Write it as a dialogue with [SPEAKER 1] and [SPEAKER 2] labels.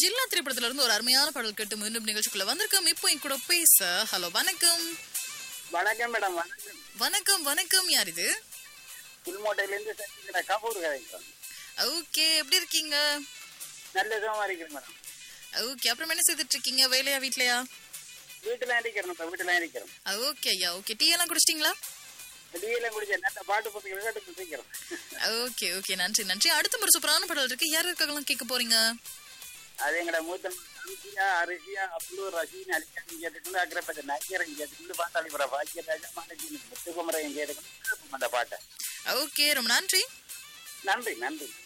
[SPEAKER 1] ஜில்லா திரைப்படத்துல இருந்து ஒரு அருமையான பாடல் கேட்டு மீண்டும் நிகழ்ச்சிக்குள்ள வந்திருக்கோம் இப்போ என் கூட பேச ஹலோ வணக்கம்
[SPEAKER 2] வணக்கம் மேடம் வணக்கம்
[SPEAKER 1] வணக்கம் வணக்கம் யார் இது
[SPEAKER 2] புல்மோட்டையிலேருந்து சச்சிந்திர கபூர் கதைக்கிறோம்
[SPEAKER 1] ஓகே எப்படி இருக்கீங்க
[SPEAKER 2] நல்ல சுகமா இருக்கிறேன் மேடம்
[SPEAKER 1] ஓகே அப்புறம் என்ன செய்துட்டு இருக்கீங்க வேலையா வீட்லயா
[SPEAKER 2] வீட்டுல இருக்கிறோம் இப்போ வீட்டுல இருக்கிறோம்
[SPEAKER 1] ஓகே ஐயா ஓகே டீ எல்லாம் குடிச்சிட்டீங்களா
[SPEAKER 2] டீயில குடிச்ச நல்ல பாட்டு போட்டு கேட்டு குடிக்கிறோம்
[SPEAKER 1] ஓகே ஓகே நன்றி நன்றி அடுத்த ஒரு சூப்பரான பாடல் இருக்கு யார் இருக்காங்களாம் கேட்க போறீங்க
[SPEAKER 2] அது எங்கட மூத்த அரிசியா அரிசியா அப்ளூ ரசீன் அலிகான் கேட்டுட்டு அக்ரப்பட்ட நக்கீரன் கேட்டுட்டு பாத்தாளிபுர பாக்கியராஜா மனஜி முத்துக்குமரையும் கேட்டுக்கணும் அந்த பாட்டை
[SPEAKER 1] ஓகே ரொம்ப நன்றி
[SPEAKER 2] நன்றி நன்றி